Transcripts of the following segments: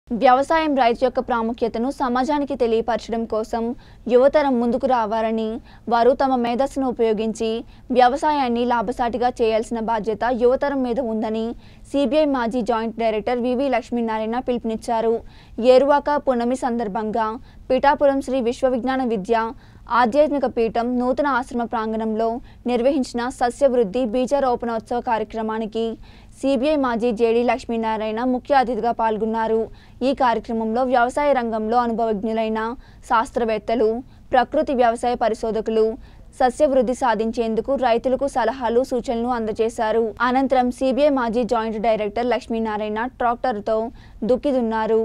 వ్యవసాయం రైతు యొక్క ప్రాముఖ్యతను సమాజానికి తెలియపరచడం కోసం యువతరం ముందుకు రావాలని వారు తమ మేధస్సును ఉపయోగించి వ్యవసాయాన్ని లాభసాటిగా చేయాల్సిన బాధ్యత యువతరం మీద ఉందని సిబిఐ మాజీ జాయింట్ డైరెక్టర్ వివి లక్ష్మీనారాయణ పిలుపునిచ్చారు ఏరువాక పున్నమి సందర్భంగా పిఠాపురం శ్రీ విశ్వవిజ్ఞాన విద్య ఆధ్యాత్మిక పీఠం నూతన ఆశ్రమ ప్రాంగణంలో నిర్వహించిన సస్యవృద్ధి బీజారోపణోత్సవ కార్యక్రమానికి సిబిఐ మాజీ జేడీ లక్ష్మీనారాయణ ముఖ్య అతిథిగా పాల్గొన్నారు ఈ కార్యక్రమంలో వ్యవసాయ రంగంలో అనుభవజ్ఞులైన శాస్త్రవేత్తలు ప్రకృతి వ్యవసాయ పరిశోధకులు సస్యవృద్ధి సాధించేందుకు రైతులకు సలహాలు సూచనలు అందజేశారు అనంతరం సిబిఐ మాజీ జాయింట్ డైరెక్టర్ లక్ష్మీనారాయణ ట్రాక్టర్తో దుక్కిదున్నారు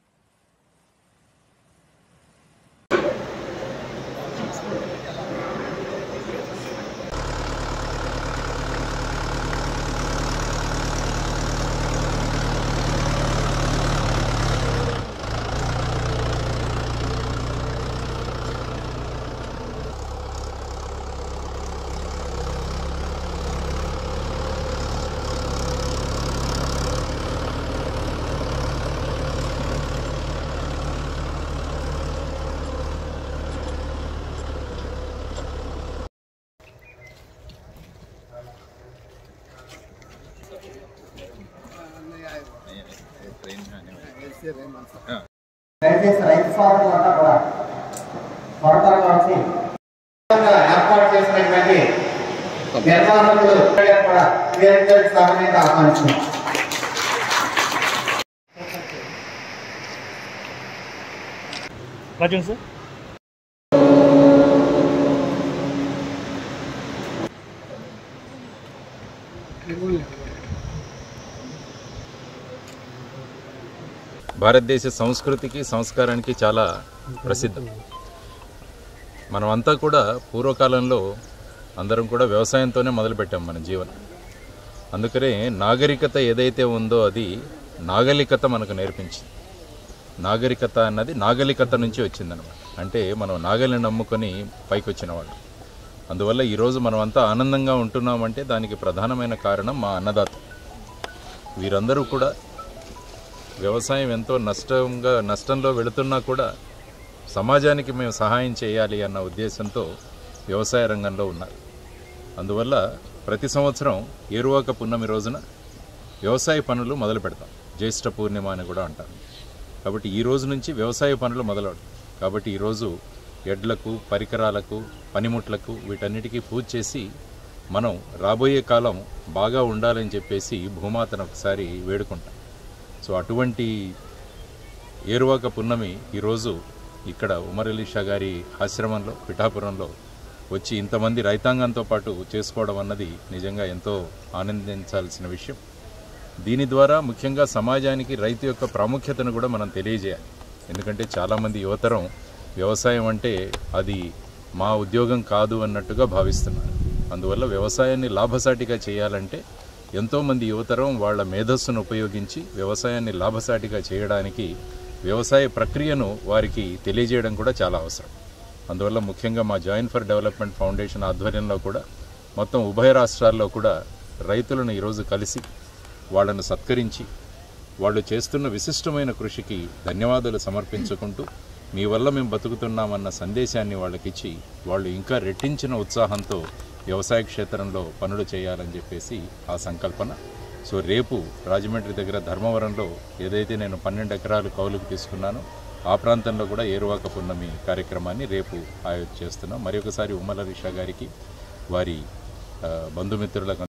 దయచేసి రైతు సోదరులంతా కూడా త్వరగా వచ్చి ఏర్పాటు చేసినటువంటి నిర్వాహకులు కూడా వేరే సహాయంగా ఆహ్వానిస్తున్నాం రాజన్ సార్ భారతదేశ సంస్కృతికి సంస్కారానికి చాలా ప్రసిద్ధం మనమంతా కూడా పూర్వకాలంలో అందరం కూడా వ్యవసాయంతోనే మొదలుపెట్టాం మన జీవనం అందుకనే నాగరికత ఏదైతే ఉందో అది నాగలికత మనకు నేర్పించింది నాగరికత అన్నది నాగలికత నుంచి వచ్చిందనమాట అంటే మనం నాగలిని నమ్ముకొని పైకి వచ్చిన వాళ్ళు అందువల్ల ఈరోజు మనమంతా ఆనందంగా ఉంటున్నామంటే దానికి ప్రధానమైన కారణం మా అన్నదాత వీరందరూ కూడా వ్యవసాయం ఎంతో నష్టంగా నష్టంలో వెళుతున్నా కూడా సమాజానికి మేము సహాయం చేయాలి అన్న ఉద్దేశంతో వ్యవసాయ రంగంలో ఉన్నారు అందువల్ల ప్రతి సంవత్సరం ఏరువాక పున్నమి రోజున వ్యవసాయ పనులు మొదలు పెడతాం జ్యేష్ఠ పూర్ణిమ అని కూడా అంటారు కాబట్టి ఈ రోజు నుంచి వ్యవసాయ పనులు మొదలవుతాయి కాబట్టి ఈరోజు ఎడ్లకు పరికరాలకు పనిముట్లకు వీటన్నిటికీ పూజ చేసి మనం రాబోయే కాలం బాగా ఉండాలని చెప్పేసి భూమాతను ఒకసారి వేడుకుంటాం సో అటువంటి ఏరువాక పున్నమి ఈరోజు ఇక్కడ ఉమర్ అలీ షా గారి ఆశ్రమంలో పిఠాపురంలో వచ్చి ఇంతమంది రైతాంగంతో పాటు చేసుకోవడం అన్నది నిజంగా ఎంతో ఆనందించాల్సిన విషయం దీని ద్వారా ముఖ్యంగా సమాజానికి రైతు యొక్క ప్రాముఖ్యతను కూడా మనం తెలియజేయాలి ఎందుకంటే చాలామంది యువతరం వ్యవసాయం అంటే అది మా ఉద్యోగం కాదు అన్నట్టుగా భావిస్తున్నారు అందువల్ల వ్యవసాయాన్ని లాభసాటిగా చేయాలంటే ఎంతోమంది యువతరం వాళ్ళ మేధస్సును ఉపయోగించి వ్యవసాయాన్ని లాభసాటిగా చేయడానికి వ్యవసాయ ప్రక్రియను వారికి తెలియజేయడం కూడా చాలా అవసరం అందువల్ల ముఖ్యంగా మా జాయిన్ ఫర్ డెవలప్మెంట్ ఫౌండేషన్ ఆధ్వర్యంలో కూడా మొత్తం ఉభయ రాష్ట్రాల్లో కూడా రైతులను ఈరోజు కలిసి వాళ్ళను సత్కరించి వాళ్ళు చేస్తున్న విశిష్టమైన కృషికి ధన్యవాదాలు సమర్పించుకుంటూ మీ వల్ల మేము బతుకుతున్నామన్న సందేశాన్ని వాళ్ళకిచ్చి వాళ్ళు ఇంకా రెట్టించిన ఉత్సాహంతో వ్యవసాయ క్షేత్రంలో పనులు చేయాలని చెప్పేసి ఆ సంకల్పన సో రేపు రాజమండ్రి దగ్గర ధర్మవరంలో ఏదైతే నేను పన్నెండు ఎకరాలు కౌలుకు తీసుకున్నానో ఆ ప్రాంతంలో కూడా ఏరువాక పున్నమి కార్యక్రమాన్ని రేపు ఆయోజన చేస్తున్నాం మరి ఒకసారి ఉమ్మల రిషా గారికి వారి ఆ, బంధుమిత్రులకు